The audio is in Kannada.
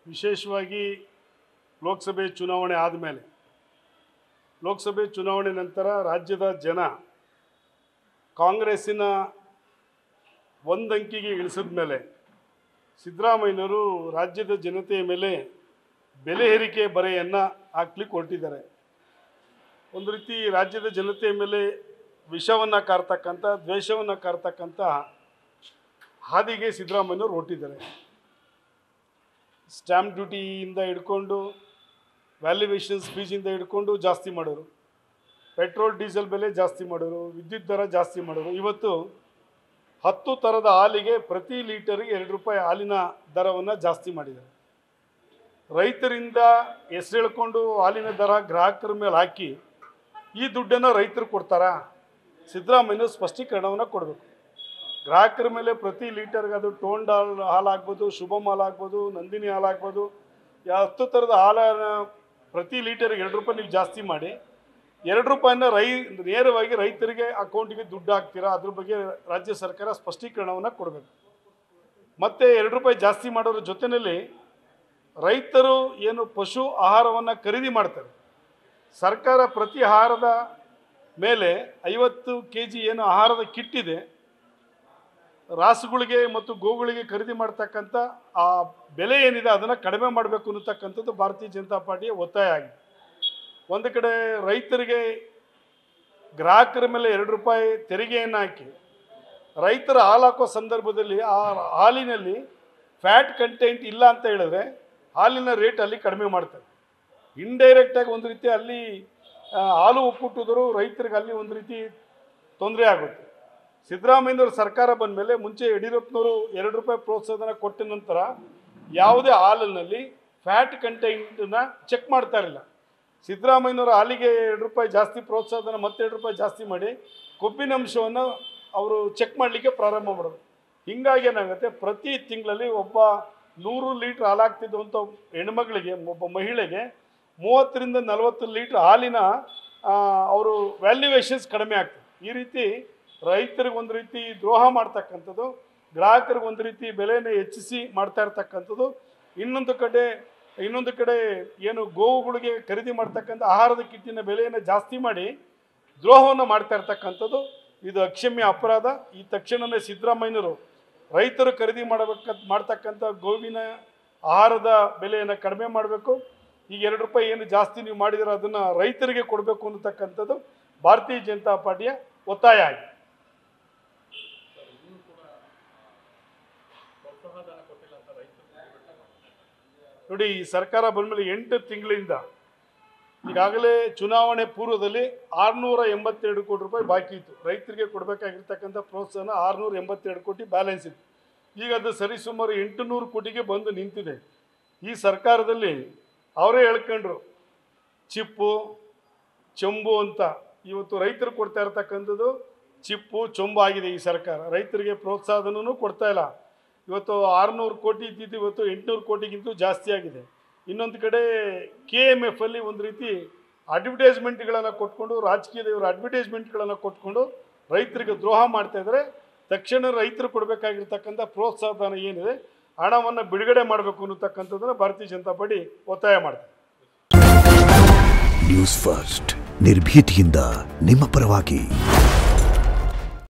ವಿಶೇಷವಾಗಿ ಲೋಕಸಭೆ ಚುನಾವಣೆ ಆದಮೇಲೆ ಲೋಕಸಭೆ ಚುನಾವಣೆ ನಂತರ ರಾಜ್ಯದ ಜನ ಕಾಂಗ್ರೆಸ್ಸಿನ ಒಂದಂಕಿಗೆ ಇಳಿಸಿದ ಮೇಲೆ ಸಿದ್ದರಾಮಯ್ಯನವರು ರಾಜ್ಯದ ಜನತೆಯ ಮೇಲೆ ಬೆಲೆ ಏರಿಕೆ ಬರೆಯನ್ನು ಹಾಕ್ಲಿಕ್ಕೆ ಹೊರಟಿದ್ದಾರೆ ಒಂದು ರೀತಿ ರಾಜ್ಯದ ಜನತೆಯ ಮೇಲೆ ವಿಷವನ್ನು ಕಾರ್ತಕ್ಕಂಥ ದ್ವೇಷವನ್ನು ಕಾರ್ತಕ್ಕಂಥ ಹಾದಿಗೆ ಸಿದ್ದರಾಮಯ್ಯನವರು ಹೊರಟಿದ್ದಾರೆ ಸ್ಟ್ಯಾಂಪ್ ಡ್ಯೂಟಿಯಿಂದ ಹಿಡ್ಕೊಂಡು ವ್ಯಾಲ್ಯುವೇಷನ್ಸ್ ಫೀಸಿಂದ ಹಿಡ್ಕೊಂಡು ಜಾಸ್ತಿ ಮಾಡೋರು ಪೆಟ್ರೋಲ್ ಡೀಸೆಲ್ ಬೆಲೆ ಜಾಸ್ತಿ ಮಾಡೋರು ವಿದ್ಯುತ್ ದರ ಜಾಸ್ತಿ ಮಾಡೋರು ಇವತ್ತು ಹತ್ತು ಥರದ ಹಾಲಿಗೆ ಪ್ರತಿ ಲೀಟರ್ಗೆ ಎರಡು ರೂಪಾಯಿ ಹಾಲಿನ ದರವನ್ನು ಜಾಸ್ತಿ ಮಾಡಿದ್ದಾರೆ ರೈತರಿಂದ ಹೆಸರು ಹೇಳ್ಕೊಂಡು ಹಾಲಿನ ದರ ಗ್ರಾಹಕರ ಮೇಲೆ ಹಾಕಿ ಈ ದುಡ್ಡನ್ನು ರೈತರು ಕೊಡ್ತಾರಾ ಸಿದ್ದರಾಮಯ್ಯ ಸ್ಪಷ್ಟೀಕರಣವನ್ನು ಕೊಡಬೇಕು ಗ್ರಾಹಕರ ಮೇಲೆ ಪ್ರತಿ ಲೀಟರ್ಗೆ ಅದು ಟೋಂಡ್ ಹಾಲು ಹಾಲಾಗ್ಬೋದು ಶುಭಮ್ ಹಾಲಾಗ್ಬೋದು ನಂದಿನಿ ಹಾಲಾಗ್ಬೋದು ಯಾ ಹತ್ತು ಥರದ ಹಾಲನ್ನು ಪ್ರತಿ ಲೀಟರ್ಗೆ ಎರಡು ರೂಪಾಯಿ ನೀವು ಜಾಸ್ತಿ ಮಾಡಿ ಎರಡು ರೂಪಾಯಿನ ರೈ ನೇರವಾಗಿ ರೈತರಿಗೆ ಅಕೌಂಟಿಗೆ ದುಡ್ಡು ಹಾಕ್ತೀರಾ ಅದ್ರ ಬಗ್ಗೆ ರಾಜ್ಯ ಸರ್ಕಾರ ಸ್ಪಷ್ಟೀಕರಣವನ್ನು ಕೊಡಬೇಕು ಮತ್ತು ಎರಡು ರೂಪಾಯಿ ಜಾಸ್ತಿ ಮಾಡೋದ್ರ ಜೊತೆಯಲ್ಲಿ ರೈತರು ಏನು ಪಶು ಆಹಾರವನ್ನು ಖರೀದಿ ಮಾಡ್ತಾರೆ ಸರ್ಕಾರ ಪ್ರತಿ ಆಹಾರದ ಮೇಲೆ ಐವತ್ತು ಕೆ ಜಿ ಏನು ಆಹಾರದ ಕಿಟ್ ಇದೆ ರಾಸುಗಳಿಗೆ ಮತ್ತು ಗೋಗಳಿಗೆ ಖರೀದಿ ಮಾಡ್ತಕ್ಕಂಥ ಆ ಬೆಲೆ ಏನಿದೆ ಅದನ್ನು ಕಡಿಮೆ ಮಾಡಬೇಕು ಅನ್ನತಕ್ಕಂಥದ್ದು ಭಾರತೀಯ ಜನತಾ ಪಾರ್ಟಿಯ ಒತ್ತಾಯ ಆಗಿದೆ ಒಂದು ಕಡೆ ರೈತರಿಗೆ ಗ್ರಾಹಕರ ಮೇಲೆ ಎರಡು ರೂಪಾಯಿ ತೆರಿಗೆಯನ್ನು ಹಾಕಿ ರೈತರ ಹಾಲು ಹಾಕೋ ಸಂದರ್ಭದಲ್ಲಿ ಆ ಹಾಲಿನಲ್ಲಿ ಫ್ಯಾಟ್ ಕಂಟೆಂಟ್ ಇಲ್ಲ ಅಂತ ಹೇಳಿದ್ರೆ ಹಾಲಿನ ರೇಟ್ ಅಲ್ಲಿ ಕಡಿಮೆ ಮಾಡ್ತಾರೆ ಇಂಡೈರೆಕ್ಟಾಗಿ ಒಂದು ರೀತಿ ಅಲ್ಲಿ ಆ, ಹಾಲು ಒಕ್ಕೂಟದರು ರೈತರಿಗೆ ಅಲ್ಲಿ ಒಂದು ರೀತಿ ತೊಂದರೆ ಆಗುತ್ತೆ ಸಿದ್ದರಾಮಯ್ಯನವ್ರ ಸರ್ಕಾರ ಬಂದ ಮೇಲೆ ಮುಂಚೆ ಯಡಿಯೂರಪ್ಪನವರು ಎರಡು ರೂಪಾಯಿ ಪ್ರೋತ್ಸಾಹನ ಕೊಟ್ಟ ನಂತರ ಯಾವುದೇ ಹಾಲಿನಲ್ಲಿ ಫ್ಯಾಟ್ ಕಂಟೆಂಟನ್ನ ಚೆಕ್ ಮಾಡ್ತಾ ಇರಲಿಲ್ಲ ಸಿದ್ದರಾಮಯ್ಯನವರ ಹಾಲಿಗೆ ಎರಡು ರೂಪಾಯಿ ಜಾಸ್ತಿ ಪ್ರೋತ್ಸಾಹನ ಮತ್ತೆ ಎರಡು ರೂಪಾಯಿ ಜಾಸ್ತಿ ಮಾಡಿ ಕೊಬ್ಬಿನ ಅಂಶವನ್ನು ಅವರು ಚೆಕ್ ಮಾಡಲಿಕ್ಕೆ ಪ್ರಾರಂಭ ಮಾಡೋದು ಹಿಂಗಾಗಿ ಏನಾಗುತ್ತೆ ಪ್ರತಿ ತಿಂಗಳಲ್ಲಿ ಒಬ್ಬ ನೂರು ಲೀಟ್ರ್ ಹಾಲಾಗ್ತಿದ್ದಂಥ ಹೆಣ್ಮಗಳಿಗೆ ಒಬ್ಬ ಮಹಿಳೆಗೆ ಮೂವತ್ತರಿಂದ ನಲವತ್ತು ಲೀಟ್ರ್ ಹಾಲಿನ ಆ, ಅವರು ವ್ಯಾಲ್ಯುವೇಷನ್ಸ್ ಕಡಿಮೆ ಆಗ್ತದೆ ಈ ರೀತಿ ರೈತರಿಗೆ ಒಂದು ರೀತಿ ದ್ರೋಹ ಮಾಡ್ತಕ್ಕಂಥದ್ದು ಗ್ರಾಹಕರಿಗೆ ಒಂದು ರೀತಿ ಬೆಲೆಯನ್ನು ಹೆಚ್ಚಿಸಿ ಮಾಡ್ತಾ ಇರ್ತಕ್ಕಂಥದ್ದು ಇನ್ನೊಂದು ಕಡೆ ಇನ್ನೊಂದು ಕಡೆ ಏನು ಗೋವುಗಳಿಗೆ ಖರೀದಿ ಮಾಡ್ತಕ್ಕಂಥ ಆಹಾರದ ಕಿಟ್ಟಿನ ಬೆಲೆಯನ್ನು ಜಾಸ್ತಿ ಮಾಡಿ ದ್ರೋಹವನ್ನು ಮಾಡ್ತಾ ಇರ್ತಕ್ಕಂಥದ್ದು ಇದು ಅಕ್ಷಮ್ಯ ಅಪರಾಧ ಈ ತಕ್ಷಣವೇ ಸಿದ್ದರಾಮಯ್ಯನವರು ರೈತರು ಖರೀದಿ ಮಾಡಬೇಕಂತ ಮಾಡ್ತಕ್ಕಂಥ ಗೋವಿನ ಆಹಾರದ ಬೆಲೆಯನ್ನು ಕಡಿಮೆ ಮಾಡಬೇಕು ಈಗ ಎರಡು ರೂಪಾಯಿ ಏನು ಜಾಸ್ತಿ ನೀವು ಮಾಡಿದಿರೋ ಅದನ್ನು ರೈತರಿಗೆ ಕೊಡಬೇಕು ಅನ್ನತಕ್ಕಂಥದ್ದು ಭಾರತೀಯ ಜನತಾ ಪಾರ್ಟಿಯ ಒತ್ತಾಯ ಆಗಿದೆ ನೋಡಿ ಈ ಸರ್ಕಾರ ಬಂದಮೇಲೆ ಎಂಟು ತಿಂಗಳಿಂದ ಈಗಾಗಲೇ ಚುನಾವಣೆ ಪೂರ್ವದಲ್ಲಿ ಆರುನೂರ ಎಂಬತ್ತೆರಡು ಕೋಟಿ ರೂಪಾಯಿ ಬಾಕಿ ಇತ್ತು ರೈತರಿಗೆ ಕೊಡಬೇಕಾಗಿರ್ತಕ್ಕಂಥ ಪ್ರೋತ್ಸಾಹನ ಆರುನೂರ ಎಂಬತ್ತೆರಡು ಕೋಟಿ ಬ್ಯಾಲೆನ್ಸ್ ಇತ್ತು ಈಗ ಅದು ಸರಿಸುಮಾರು ಎಂಟುನೂರು ಕೋಟಿಗೆ ಬಂದು ನಿಂತಿದೆ ಈ ಸರ್ಕಾರದಲ್ಲಿ ಅವರೇ ಹೇಳ್ಕೊಂಡ್ರು ಚಿಪ್ಪು ಚೊಂಬು ಅಂತ ಇವತ್ತು ರೈತರು ಕೊಡ್ತಾ ಇರ್ತಕ್ಕಂಥದ್ದು ಚಿಪ್ಪು ಚೊಂಬು ಆಗಿದೆ ಈ ಸರ್ಕಾರ ರೈತರಿಗೆ ಪ್ರೋತ್ಸಾಹನೂ ಕೊಡ್ತಾ ಇಲ್ಲ ಇವತ್ತು ಆರುನೂರು ಕೋಟಿ ಇದ್ದಿದ್ದು ಇವತ್ತು ಎಂಟುನೂರು ಕೋಟಿಗಿಂತೂ ಜಾಸ್ತಿ ಆಗಿದೆ ಇನ್ನೊಂದು ಕಡೆ ಕೆ ಎಮ್ ಎಫ್ ಅಲ್ಲಿ ಒಂದು ರೀತಿ ಅಡ್ವರ್ಟೈಸ್ಮೆಂಟ್ಗಳನ್ನು ಕೊಟ್ಕೊಂಡು ರಾಜಕೀಯದವರು ಅಡ್ವರ್ಟೈಸ್ಮೆಂಟ್ಗಳನ್ನು ಕೊಟ್ಕೊಂಡು ರೈತರಿಗೆ ದ್ರೋಹ ಮಾಡ್ತಾ ಇದ್ದಾರೆ ತಕ್ಷಣ ರೈತರು ಕೊಡಬೇಕಾಗಿರ್ತಕ್ಕಂಥ ಪ್ರೋತ್ಸಾಹಧನ ಏನಿದೆ ಹಣವನ್ನು ಬಿಡುಗಡೆ ಮಾಡಬೇಕು ಅನ್ನತಕ್ಕಂಥದ್ದನ್ನು ಭಾರತೀಯ ಜನತಾ ಪಾರ್ಟಿ ಒತ್ತಾಯ ಮಾಡ್ತಾರೆ ನ್ಯೂಸ್ ಫಸ್ಟ್ ನಿರ್ಭೀತಿಯಿಂದ ನಿಮ್ಮ ಪರವಾಗಿ